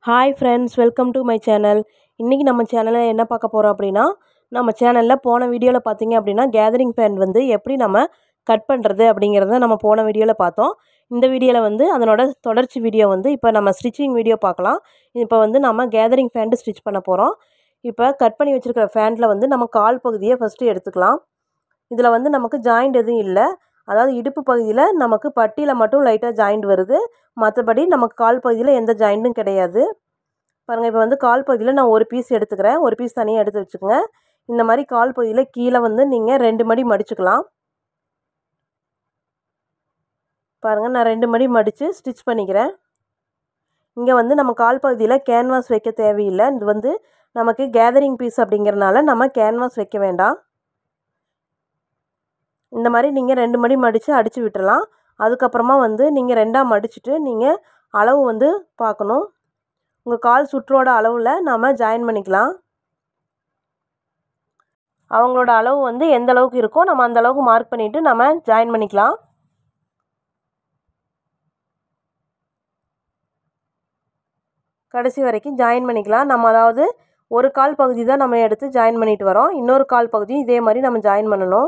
hi friends welcome to my channel இன்றைக்கி நம்ம சேனலில் என்ன பார்க்க போகிறோம் அப்படின்னா நம்ம சேனலில் போன வீடியோவில் பார்த்தீங்க அப்படின்னா கேதரிங் ஃபேன் வந்து எப்படி நம்ம கட் பண்ணுறது அப்படிங்கிறத நம்ம போன வீடியோவில் பார்த்தோம் இந்த வீடியோவில் வந்து அதனோட தொடர்ச்சி வீடியோ வந்து இப்போ நம்ம ஸ்டிச்சிங் வீடியோ பார்க்கலாம் இப்போ வந்து நம்ம கேதரிங் ஃபேன்ட்டு ஸ்டிச் பண்ண போகிறோம் இப்போ கட் பண்ணி வச்சுருக்கிற ஃபேனில் வந்து நம்ம கால் பகுதியை ஃபஸ்ட்டு எடுத்துக்கலாம் இதில் வந்து நமக்கு ஜாயிண்ட் எதுவும் இல்லை அதாவது இடுப்பு பகுதியில் நமக்கு பட்டியில் மட்டும் லைட்டாக ஜாயிண்ட் வருது மற்றபடி நமக்கு கால் பகுதியில் எந்த ஜாயிண்ட்டும் கிடையாது பாருங்கள் இப்போ வந்து கால் பகுதியில் நான் ஒரு பீஸ் எடுத்துக்கிறேன் ஒரு பீஸ் தனியாக எடுத்து வச்சுக்கோங்க இந்த மாதிரி கால் பகுதியில் கீழே வந்து நீங்கள் ரெண்டு மடி மடிச்சுக்கலாம் பாருங்கள் நான் ரெண்டு மடி மடித்து ஸ்டிச் பண்ணிக்கிறேன் இங்கே வந்து நம்ம கால் பகுதியில் கேன்வாஸ் வைக்க தேவையில்லை இது வந்து நமக்கு கேதரிங் பீஸ் அப்படிங்கிறனால நம்ம கேன்வாஸ் வைக்க வேண்டாம் இந்த மாதிரி நீங்கள் ரெண்டு மடி மடித்து அடித்து விட்டுறலாம் அதுக்கப்புறமா வந்து நீங்கள் ரெண்டாக மடிச்சுட்டு நீங்கள் அளவு வந்து பார்க்கணும் உங்கள் கால் சுற்றோட அளவில் நாம் ஜாயின் பண்ணிக்கலாம் அவங்களோட அளவு வந்து எந்த அளவுக்கு இருக்கோ நம்ம அந்த அளவுக்கு மார்க் பண்ணிவிட்டு நம்ம ஜாயின் பண்ணிக்கலாம் கடைசி வரைக்கும் ஜாயின் பண்ணிக்கலாம் நம்ம அதாவது ஒரு கால் பகுதி தான் நம்ம எடுத்து ஜாயின் பண்ணிட்டு வரோம் இன்னொரு கால் பகுதியும் இதே மாதிரி நம்ம ஜாயின் பண்ணணும்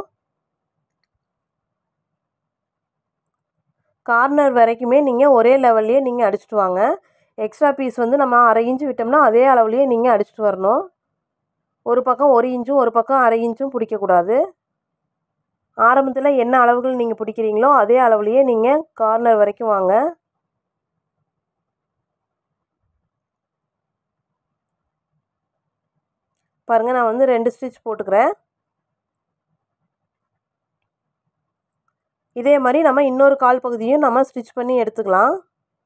கார்னர் வரைக்குமே நீங்கள் ஒரே லெவல்லையே நீங்கள் அடிச்சுட்டு வாங்க எக்ஸ்ட்ரா பீஸ் வந்து நம்ம அரை இன்ச்சு விட்டோம்னா அதே அளவுலேயே நீங்கள் அடிச்சுட்டு வரணும் ஒரு பக்கம் ஒரு இன்ச்சும் ஒரு பக்கம் அரை இன்ச்சும் பிடிக்கக்கூடாது ஆரம்பத்தில் என்ன அளவுகள் நீங்கள் பிடிக்கிறீங்களோ அதே அளவுலேயே நீங்கள் கார்னர் வரைக்கும் வாங்க பாருங்கள் நான் வந்து ரெண்டு ஸ்டிச் போட்டுக்கிறேன் இதே மாதிரி நம்ம இன்னொரு கால் பகுதியும் நம்ம ஸ்டிச் பண்ணி எடுத்துக்கலாம்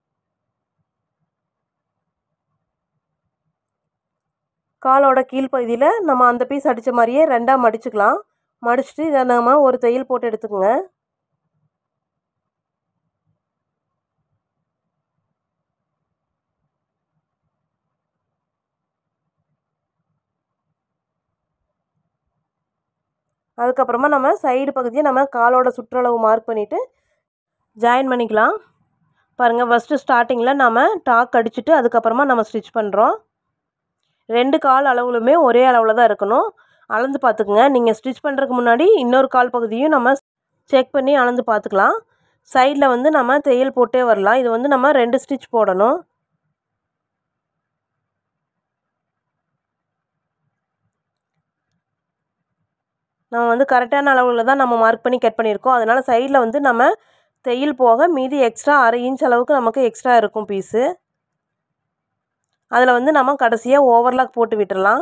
காலோட கீழ்ப்பகுதியில் நம்ம அந்த பீஸ் அடித்த மாதிரியே ரெண்டாக மடிச்சுக்கலாம் மடிச்சுட்டு இதை நம்ம ஒரு தையல் போட்டு எடுத்துக்கோங்க அதுக்கப்புறமா நம்ம சைடு பகுதியை நம்ம காலோட சுற்றளவு மார்க் பண்ணிவிட்டு ஜாயின் பண்ணிக்கலாம் பாருங்கள் ஃபஸ்ட்டு ஸ்டார்டிங்கில் நம்ம டாக் அடிச்சுட்டு அதுக்கப்புறமா நம்ம ஸ்டிச் பண்ணுறோம் ரெண்டு கால் அளவுலுமே ஒரே அளவில் தான் இருக்கணும் அளந்து பார்த்துக்குங்க நீங்கள் ஸ்டிச் பண்ணுறதுக்கு முன்னாடி இன்னொரு கால் பகுதியும் நம்ம செக் பண்ணி அளந்து பார்த்துக்கலாம் சைடில் வந்து நம்ம தையல் போட்டே வரலாம் இது வந்து நம்ம ரெண்டு ஸ்டிச் போடணும் நம்ம வந்து கரெக்டான அளவில் தான் நம்ம மார்க் பண்ணி கட் பண்ணியிருக்கோம் அதனால் சைடில் வந்து நம்ம தையல் போக மீதி எக்ஸ்ட்ரா அரை இன்ச் அளவுக்கு நமக்கு எக்ஸ்ட்ரா இருக்கும் பீஸு அதில் வந்து நம்ம கடைசியாக ஓவர்லாக் போட்டு விட்டுடலாம்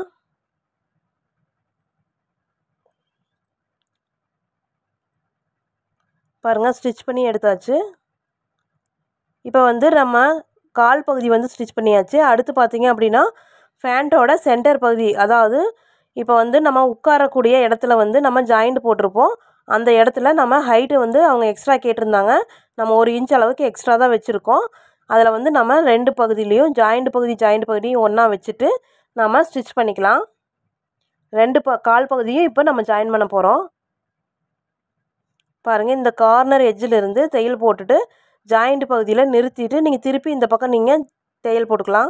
பாருங்கள் ஸ்டிச் பண்ணி எடுத்தாச்சு இப்போ வந்து நம்ம கால் பகுதி வந்து ஸ்டிச் பண்ணியாச்சு அடுத்து பார்த்திங்க அப்படின்னா ஃபேண்ட்டோட சென்டர் பகுதி அதாவது இப்போ வந்து நம்ம உட்காரக்கூடிய இடத்துல வந்து நம்ம ஜாயிண்ட் போட்டிருப்போம் அந்த இடத்துல நம்ம ஹைட்டு வந்து அவங்க எக்ஸ்ட்ரா கேட்டிருந்தாங்க நம்ம ஒரு இன்ச் அளவுக்கு எக்ஸ்ட்ரா தான் வச்சுருக்கோம் அதில் வந்து நம்ம ரெண்டு பகுதியிலையும் ஜாயிண்ட் பகுதி ஜாயிண்ட் பகுதியும் ஒன்றா வச்சுட்டு நம்ம ஸ்டிச் பண்ணிக்கலாம் ரெண்டு ப கால் பகுதியும் இப்போ நம்ம ஜாயின் பண்ண போகிறோம் பாருங்கள் இந்த கார்னர் எட்ஜிலிருந்து தையல் போட்டுட்டு ஜாயிண்ட் பகுதியில் நிறுத்திட்டு நீங்கள் திருப்பி இந்த பக்கம் நீங்கள் தையல் போட்டுக்கலாம்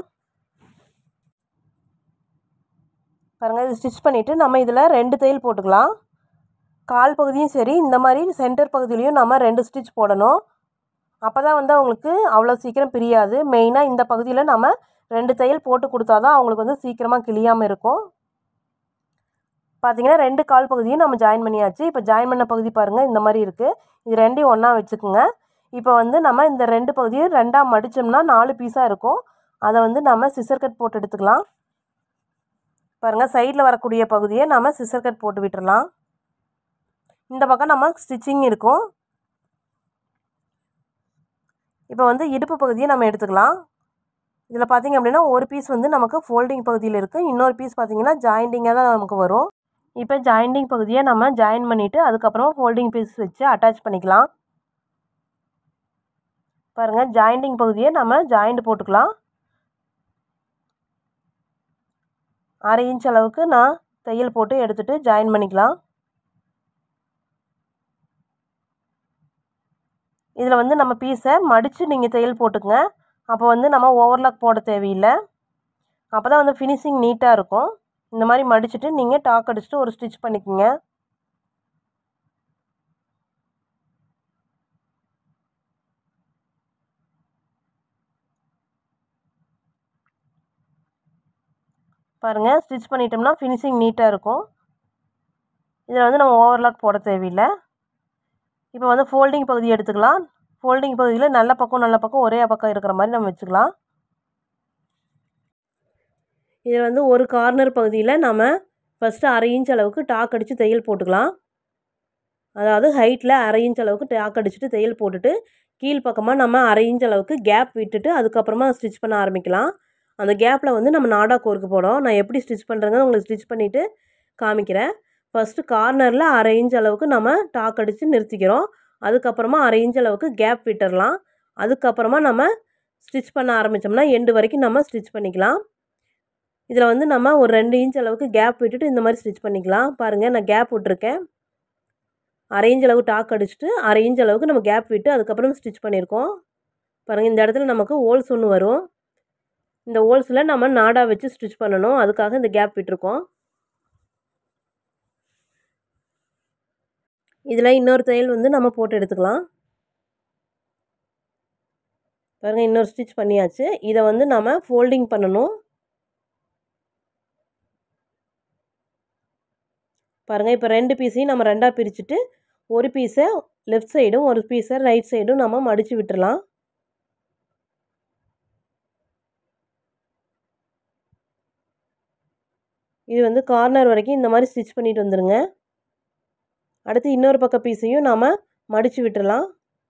பாருங்கள் இது ஸ்டிச் பண்ணிவிட்டு நம்ம இதில் ரெண்டு தையல் போட்டுக்கலாம் கால் பகுதியும் சரி இந்த மாதிரி சென்டர் பகுதியிலையும் நம்ம ரெண்டு ஸ்டிச் போடணும் அப்போ தான் வந்து அவங்களுக்கு அவ்வளோ சீக்கிரம் பிரியாது மெயினாக இந்த பகுதியில் நம்ம ரெண்டு தையல் போட்டு கொடுத்தா தான் அவங்களுக்கு வந்து சீக்கிரமாக கிளியாமல் இருக்கும் பார்த்திங்கன்னா ரெண்டு கால் பகுதியும் நம்ம ஜாயின் பண்ணியாச்சு இப்போ ஜாயின் பண்ண பகுதி பாருங்கள் இந்த மாதிரி இருக்குது இது ரெண்டையும் ஒன்றா வச்சுக்கோங்க இப்போ வந்து நம்ம இந்த ரெண்டு பகுதியும் ரெண்டாக மடித்தோம்னா நாலு பீஸாக இருக்கும் அதை வந்து நம்ம சிசர் கட் போட்டு எடுத்துக்கலாம் பாருங்கள் சைடில் வரக்கூடிய பகுதியை நம்ம சிசர் கட் போட்டு விட்டுறலாம் இந்த பக்கம் நம்ம ஸ்டிச்சிங் இருக்கும் இப்போ வந்து இடுப்பு பகுதியை நம்ம எடுத்துக்கலாம் இதில் பார்த்திங்க அப்படின்னா ஒரு பீஸ் வந்து நமக்கு ஃபோல்டிங் பகுதியில் இருக்குது இன்னொரு பீஸ் பார்த்திங்கன்னா ஜாயிண்டிங்காக தான் நமக்கு வரும் இப்போ ஜாயிண்டிங் பகுதியை நம்ம ஜாயின் பண்ணிவிட்டு அதுக்கப்புறம் ஃபோல்டிங் பீஸ் வச்சு அட்டாச் பண்ணிக்கலாம் பாருங்கள் ஜாயிண்டிங் பகுதியை நம்ம ஜாயிண்ட் போட்டுக்கலாம் அரை இன்ச் அளவுக்கு நான் தையல் போட்டு எடுத்துகிட்டு ஜாயின் பண்ணிக்கலாம் இதில் வந்து நம்ம பீஸை மடித்து நீங்கள் தையல் போட்டுக்கங்க அப்போ வந்து நம்ம ஓவர்லாக் போட தேவையில்லை அப்போ தான் வந்து ஃபினிஷிங் நீட்டாக இருக்கும் இந்த மாதிரி மடிச்சுட்டு நீங்கள் டாக் அடிச்சுட்டு ஒரு ஸ்டிச் பண்ணிக்கோங்க பாருங்கள் ஸ்டிச் பண்ணிட்டோம்னா ஃபினிஷிங் நீட்டாக இருக்கும் இதில் வந்து நம்ம ஓவர்லாக் போட தேவையில்லை இப்போ வந்து ஃபோல்டிங் பகுதி எடுத்துக்கலாம் ஃபோல்டிங் பகுதியில் நல்ல பக்கம் நல்ல பக்கம் ஒரே பக்கம் இருக்கிற மாதிரி நம்ம வச்சுக்கலாம் இதில் வந்து ஒரு கார்னர் பகுதியில் நம்ம ஃபஸ்ட்டு அரை இன்ச் அளவுக்கு டாக் அடித்து தையல் போட்டுக்கலாம் அதாவது ஹைட்டில் அரை இன்ச் அளவுக்கு டாக் அடிச்சுட்டு தையல் போட்டுட்டு கீழ்ப்பக்கமாக நம்ம அரை இன்ச் அளவுக்கு கேப் விட்டுட்டு அதுக்கப்புறமா ஸ்டிச் பண்ண ஆரம்பிக்கலாம் அந்த கேப்பில் வந்து நம்ம நாடா கோர்க்கு போடும் நான் எப்படி ஸ்டிச் பண்ணுறேங்க உங்களுக்கு ஸ்டிச் பண்ணிவிட்டு காமிக்கிறேன் ஃபஸ்ட்டு கார்னரில் அரை இன்ச் அளவுக்கு நம்ம டாக் அடித்து நிறுத்திக்கிறோம் அதுக்கப்புறமா அரை இன்ச் அளவுக்கு கேப் விட்டுடலாம் அதுக்கப்புறமா நம்ம ஸ்டிச் பண்ண ஆரம்பித்தோம்னா எண்டு வரைக்கும் நம்ம ஸ்டிச் பண்ணிக்கலாம் இதில் வந்து நம்ம ஒரு ரெண்டு இன்ச் அளவுக்கு கேப் விட்டுட்டு இந்த மாதிரி ஸ்டிச் பண்ணிக்கலாம் பாருங்கள் நான் கேப் விட்ருக்கேன் அரை இன்ச் அளவு டாக் அடிச்சுட்டு அரை இன்ச் அளவுக்கு நம்ம கேப் விட்டு அதுக்கப்புறம் ஸ்டிச் பண்ணியிருக்கோம் பாருங்கள் இந்த இடத்துல நமக்கு ஹோல்ஸ் ஒன்று வரும் இந்த ஹோல்ஸில் நம்ம நாடா வச்சு ஸ்டிச் பண்ணணும் அதுக்காக இந்த கேப் விட்டுருக்கோம் இதில் இன்னொரு தையல் வந்து நம்ம போட்டு எடுத்துக்கலாம் பாருங்கள் இன்னொரு ஸ்டிச் பண்ணியாச்சு இதை வந்து நம்ம ஃபோல்டிங் பண்ணணும் பாருங்கள் இப்போ ரெண்டு பீஸையும் நம்ம ரெண்டாக பிரிச்சுட்டு ஒரு பீஸை லெஃப்ட் சைடும் ஒரு பீஸை ரைட் சைடும் நம்ம மடித்து விட்டுறலாம் இது வந்து கார்னர் வரைக்கும் இந்த மாதிரி ஸ்டிச் பண்ணிட்டு வந்துடுங்க அடுத்து இன்னொரு பக்க பீஸையும் நாம் மடித்து விட்டுறலாம்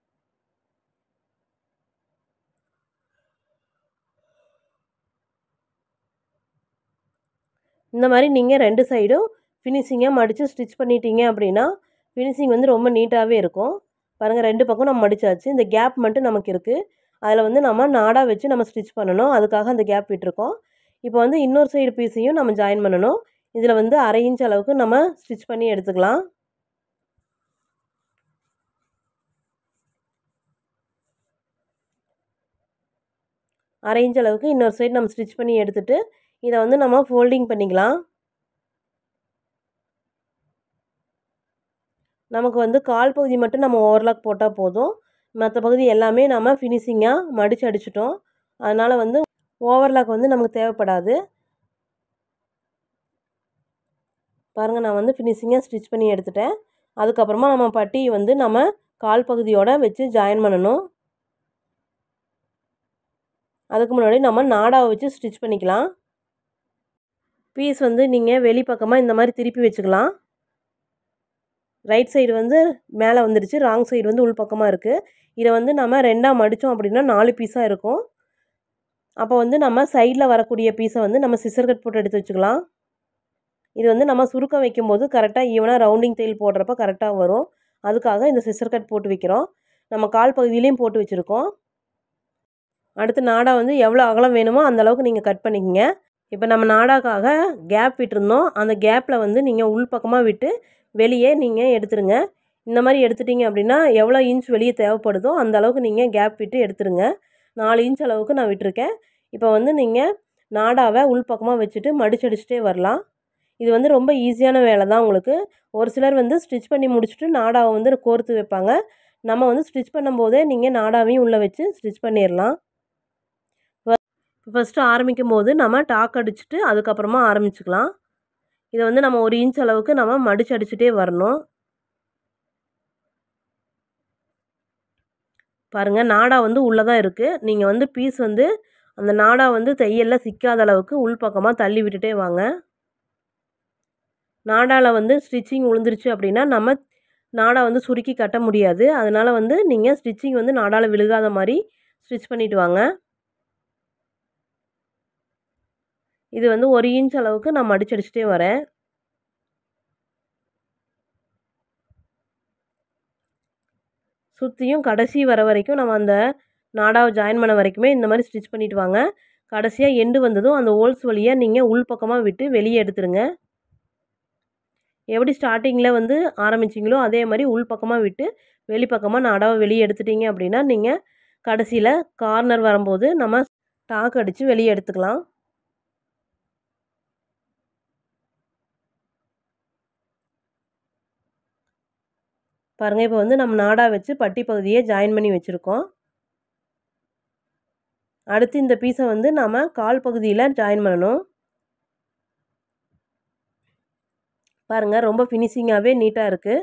இந்த மாதிரி நீங்கள் ரெண்டு சைடும் ஃபினிஷிங்காக மடித்து ஸ்டிச் பண்ணிட்டீங்க அப்படின்னா ஃபினிஷிங் வந்து ரொம்ப நீட்டாகவே இருக்கும் பாருங்கள் ரெண்டு பக்கம் நம்ம மடித்தாச்சு இந்த கேப் மட்டும் நமக்கு இருக்குது அதில் வந்து நம்ம நாடாக வச்சு நம்ம ஸ்டிச் பண்ணணும் அதுக்காக அந்த கேப் விட்டுருக்கோம் இப்போ வந்து இன்னொரு சைடு பீஸையும் நம்ம ஜாயின் பண்ணணும் இதில் வந்து அரை இன்ச் அளவுக்கு நம்ம ஸ்டிச் பண்ணி எடுத்துக்கலாம் அரை இன்ச் அளவுக்கு இன்னொரு சைடு நம்ம ஸ்டிச் பண்ணி எடுத்துகிட்டு இதை வந்து நம்ம ஃபோல்டிங் பண்ணிக்கலாம் நமக்கு வந்து கால் பகுதி மட்டும் நம்ம ஓவர்லாக் போட்டால் போதும் மற்ற பகுதி எல்லாமே நம்ம ஃபினிஷிங்காக மடித்து அடிச்சிட்டோம் அதனால் வந்து ஓவர்லாக் வந்து நமக்கு தேவைப்படாது பாருங்கள் நான் வந்து ஃபினிஷிங்காக ஸ்டிச் பண்ணி எடுத்துட்டேன் அதுக்கப்புறமா நம்ம பட்டி வந்து நம்ம கால் பகுதியோடு வச்சு ஜாயின் பண்ணணும் அதுக்கு முன்னாடி நம்ம நாடாவை வச்சு ஸ்டிச் பண்ணிக்கலாம் பீஸ் வந்து நீங்கள் வெளிப்பக்கமாக இந்த மாதிரி திருப்பி வச்சுக்கலாம் ரைட் சைடு வந்து மேலே வந்துடுச்சு ராங் சைடு வந்து உள் பக்கமாக இருக்குது இதை வந்து நம்ம ரெண்டாக மடித்தோம் அப்படின்னா நாலு பீஸாக இருக்கும் அப்போ வந்து நம்ம சைடில் வரக்கூடிய பீஸை வந்து நம்ம சிசர் கட் போட்டு எடுத்து வச்சுக்கலாம் இது வந்து நம்ம சுருக்கம் வைக்கும்போது கரெக்டாக ஈவனாக ரவுண்டிங் தையல் போடுறப்ப கரெக்டாக வரும் அதுக்காக இந்த சிசர் கட் போட்டு வைக்கிறோம் நம்ம கால் பகுதியிலையும் போட்டு வச்சுருக்கோம் அடுத்து நாடா வந்து எவ்வளோ அகலம் வேணுமோ அந்த அளவுக்கு நீங்கள் கட் பண்ணிக்கங்க இப்போ நம்ம நாடாக்காக கேப் விட்டுருந்தோம் அந்த கேப்பில் வந்து நீங்கள் உள் பக்கமாக விட்டு வெளியே நீங்கள் எடுத்துருங்க இந்த மாதிரி எடுத்துட்டிங்க அப்படின்னா எவ்வளோ இன்ச் வெளியே தேவைப்படுதோ அந்த அளவுக்கு நீங்கள் கேப் விட்டு எடுத்துருங்க நாலு இன்ச் அளவுக்கு நான் விட்டுருக்கேன் இப்போ வந்து நீங்கள் நாடாவை உள் பக்கமாக வச்சுட்டு மடிச்சடிச்சிட்டே வரலாம் இது வந்து ரொம்ப ஈஸியான வேலை தான் உங்களுக்கு ஒரு சிலர் வந்து ஸ்டிச் பண்ணி முடிச்சுட்டு நாடாவை வந்து கோர்த்து வைப்பாங்க நம்ம வந்து ஸ்டிச் பண்ணும்போதே நீங்கள் நாடாவையும் உள்ளே வச்சு ஸ்டிச் பண்ணிடலாம் ஃபஸ்ட்டு ஆரம்பிக்கும் போது நம்ம டாக் அடிச்சுட்டு அதுக்கப்புறமா ஆரம்பிச்சுக்கலாம் இதை வந்து நம்ம ஒரு இன்ச் அளவுக்கு நம்ம மடிச்சு அடிச்சுட்டே வரணும் பாருங்கள் நாடா வந்து உள்ளே தான் இருக்குது நீங்கள் வந்து பீஸ் வந்து அந்த நாடா வந்து தையலில் சிக்காத அளவுக்கு உள் பக்கமாக தள்ளி விட்டுட்டே வாங்க நாடாவில் வந்து ஸ்டிச்சிங் விழுந்துருச்சு அப்படின்னா நம்ம நாடா வந்து சுருக்கி கட்ட முடியாது அதனால் வந்து நீங்கள் ஸ்டிச்சிங் வந்து நாடாவில் விழுகாத மாதிரி ஸ்டிச் பண்ணிவிட்டு வாங்க இது வந்து ஒரு இன்ச் அளவுக்கு நான் மடிச்சடிச்சிட்டே வரேன் சுற்றியும் கடைசி வர வரைக்கும் நம்ம அந்த நாடாவை ஜாயின் பண்ண வரைக்குமே இந்த மாதிரி ஸ்டிச் பண்ணிட்டு வாங்க கடைசியாக எண்டு வந்ததும் அந்த ஹோல்ஸ் வழியாக நீங்கள் உள் பக்கமாக விட்டு வெளியே எடுத்துருங்க எப்படி ஸ்டார்டிங்கில் வந்து ஆரம்பிச்சிங்களோ அதே மாதிரி உள் பக்கமாக விட்டு வெளிப்பக்கமாக நாடாவை வெளியே எடுத்துட்டீங்க அப்படின்னா நீங்கள் கடைசியில் கார்னர் வரும்போது நம்ம டாக் அடித்து வெளியே எடுத்துக்கலாம் பாருங்கள் இப்போ வந்து நம்ம நாடாக வச்சு பட்டி பகுதியை ஜாயின் பண்ணி வச்சுருக்கோம் அடுத்து இந்த பீஸை வந்து நம்ம கால் பகுதியில் ஜாயின் பண்ணணும் பாருங்கள் ரொம்ப ஃபினிஷிங்காகவே நீட்டாக இருக்குது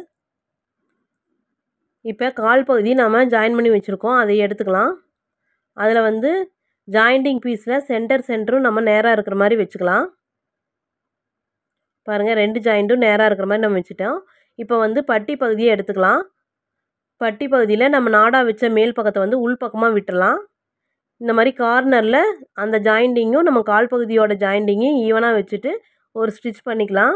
இப்போ கால் பகுதி நம்ம ஜாயின் பண்ணி வச்சுருக்கோம் அதை எடுத்துக்கலாம் அதில் வந்து ஜாயிண்டிங் பீஸில் சென்டர் சென்டரும் நம்ம நேராக இருக்கிற மாதிரி வச்சுக்கலாம் பாருங்கள் ரெண்டு ஜாயிண்ட்டும் நேராக இருக்கிற மாதிரி நம்ம வச்சுட்டோம் இப்போ வந்து பட்டி பகுதியை எடுத்துக்கலாம் பட்டி பகுதியில் நம்ம நாடாக வச்ச மேல் பக்கத்தை வந்து உள் பக்கமாக விட்டுடலாம் இந்த மாதிரி கார்னரில் அந்த ஜாயிண்டிங்கும் நம்ம கால் பகுதியோட ஜாயிண்டிங்கையும் ஈவனாக வச்சுட்டு ஒரு ஸ்டிச் பண்ணிக்கலாம்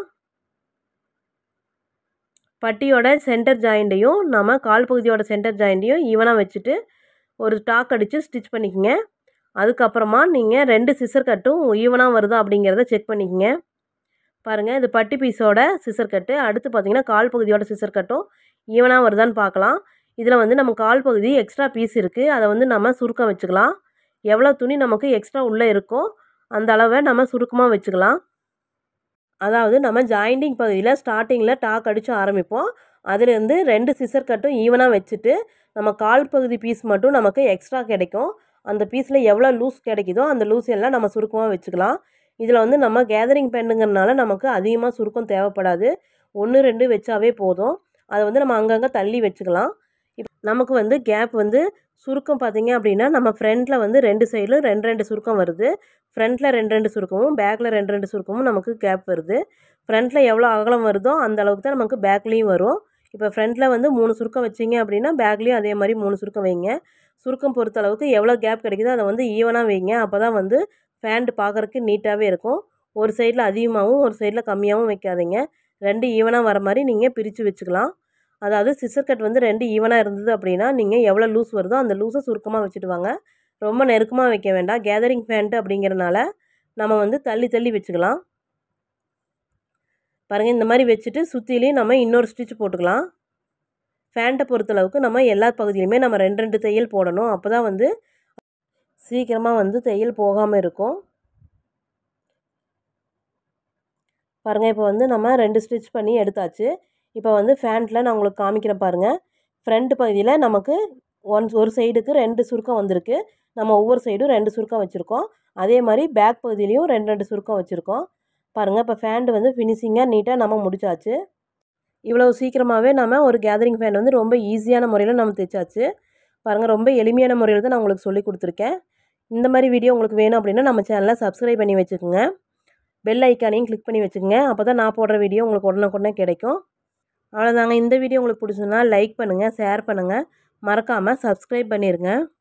பட்டியோட சென்டர் ஜாயிண்ட்டையும் நம்ம கால் பகுதியோட சென்டர் ஜாயிண்ட்டையும் ஈவனாக வச்சுட்டு ஒரு டாக் அடித்து ஸ்டிச் பண்ணிக்கோங்க அதுக்கப்புறமா நீங்கள் ரெண்டு சிசர் கட்டும் ஈவனாக வருதா அப்படிங்கிறத செக் பண்ணிக்கோங்க பாருங்கள் இது பட்டி பீஸோட சிசர் கட்டு அடுத்து பார்த்திங்கன்னா கால் பகுதியோட சிசர் கட்டும் ஈவனாக வருதான்னு பார்க்கலாம் இதில் வந்து நம்ம கால் பகுதி எக்ஸ்ட்ரா பீஸ் இருக்குது அதை வந்து நம்ம சுருக்கம் வச்சுக்கலாம் எவ்வளோ துணி நமக்கு எக்ஸ்ட்ரா உள்ளே இருக்கோ அந்த அளவை நம்ம சுருக்கமாக வச்சுக்கலாம் அதாவது நம்ம ஜாயிண்டிங் பகுதியில் ஸ்டார்டிங்கில் டாக் அடித்து ஆரம்பிப்போம் அதுலேருந்து ரெண்டு சிசர் கட்டும் ஈவனாக வச்சுட்டு நம்ம கால் பகுதி பீஸ் மட்டும் நமக்கு எக்ஸ்ட்ரா கிடைக்கும் அந்த பீஸில் எவ்வளோ லூஸ் கிடைக்குதோ அந்த லூஸ் எல்லாம் நம்ம சுருக்கமாக வச்சுக்கலாம் இதில் வந்து நம்ம கேதரிங் பெண்ணுங்கிறனால நமக்கு அதிகமாக சுருக்கம் தேவைப்படாது ஒன்று ரெண்டு வச்சாவே போதும் அதை வந்து நம்ம அங்கங்கே தள்ளி வச்சுக்கலாம் இப்போ நமக்கு வந்து கேப் வந்து சுருக்கம் பார்த்திங்க அப்படின்னா நம்ம ஃப்ரண்ட்டில் வந்து ரெண்டு சைடில் ரெண்டு ரெண்டு சுருக்கம் வருது ஃப்ரண்ட்டில் ரெண்டு ரெண்டு சுருக்கமும் பேக்கில் ரெண்டு ரெண்டு சுருக்கமும் நமக்கு கேப் வருது ஃப்ரண்ட்டில் எவ்வளோ அகலம் வருதோ அந்த அளவுக்கு தான் நமக்கு பேக்லேயும் வரும் இப்போ ஃப்ரண்ட்டில் வந்து மூணு சுருக்கம் வச்சிங்க அப்படின்னா பேக்லேயும் அதே மாதிரி மூணு சுருக்கம் வைங்க சுருக்கம் பொறுத்த அளவுக்கு எவ்வளோ கேப் கிடைக்குதோ அதை வந்து ஈவனாக வைங்க அப்போ தான் வந்து ஃபேண்ட் பார்க்குறக்கு நீட்டாகவே இருக்கும் ஒரு சைடில் அதிகமாகவும் ஒரு சைடில் கம்மியாகவும் வைக்காதீங்க ரெண்டு ஈவனாக வர மாதிரி நீங்கள் பிரித்து வச்சுக்கலாம் அதாவது சிசர் கட் வந்து ரெண்டு ஈவனாக இருந்தது அப்படின்னா நீங்கள் எவ்வளோ லூஸ் வருதோ அந்த லூஸை சுருக்கமாக வச்சுட்டு வாங்க ரொம்ப நெருக்கமாக வைக்க வேண்டாம் கேதரிங் ஃபேண்ட்டு அப்படிங்கிறனால நம்ம வந்து தள்ளி தள்ளி வச்சுக்கலாம் பாருங்கள் இந்த மாதிரி வச்சுட்டு சுற்றிலையும் நம்ம இன்னொரு ஸ்டிச் போட்டுக்கலாம் ஃபேண்ட்டை பொறுத்தளவுக்கு நம்ம எல்லா பகுதியிலுமே நம்ம ரெண்டு ரெண்டு தையல் போடணும் அப்போ தான் வந்து சீக்கிரமாக வந்து தையல் போகாமல் இருக்கும் பாருங்கள் இப்போ வந்து நம்ம ரெண்டு ஸ்டிச் பண்ணி எடுத்தாச்சு இப்போ வந்து ஃபேண்ட்டில் நான் உங்களுக்கு காமிக்கிறேன் பாருங்கள் ஃப்ரண்ட் பகுதியில் நமக்கு ஒன் ஒரு சைடுக்கு ரெண்டு சுருக்கம் வந்திருக்கு நம்ம ஒவ்வொரு சைடும் ரெண்டு சுருக்கம் வச்சுருக்கோம் அதே மாதிரி பேக் பகுதியிலையும் ரெண்டு ரெண்டு சுருக்கம் வச்சுருக்கோம் பாருங்கள் இப்போ ஃபேண்ட் வந்து ஃபினிஷிங்காக நீட்டாக நம்ம முடிச்சாச்சு இவ்வளோ சீக்கிரமாகவே நம்ம ஒரு கேதரிங் ஃபேன் வந்து ரொம்ப ஈஸியான முறையில் நம்ம தைச்சாச்சு பாருங்கள் ரொம்ப எளிமையான முறையில் தான் நான் உங்களுக்கு சொல்லி கொடுத்துருக்கேன் இந்த மாதிரி வீடியோ உங்களுக்கு வேணும் அப்படின்னா நம்ம சேனலை சப்ஸ்கிரைப் பண்ணி வச்சுக்கோங்க பெல் ஐக்கானையும் கிளிக் பண்ணி வச்சுக்கோங்க அப்போ தான் நான் போடுற வீடியோ உங்களுக்கு உடனுக்குடனே கிடைக்கும் அவ்வளோதாங்க இந்த வீடியோ உங்களுக்கு பிடிச்சதுன்னா லைக் பண்ணுங்கள் ஷேர் பண்ணுங்கள் மறக்காமல் சப்ஸ்கிரைப் பண்ணிடுங்க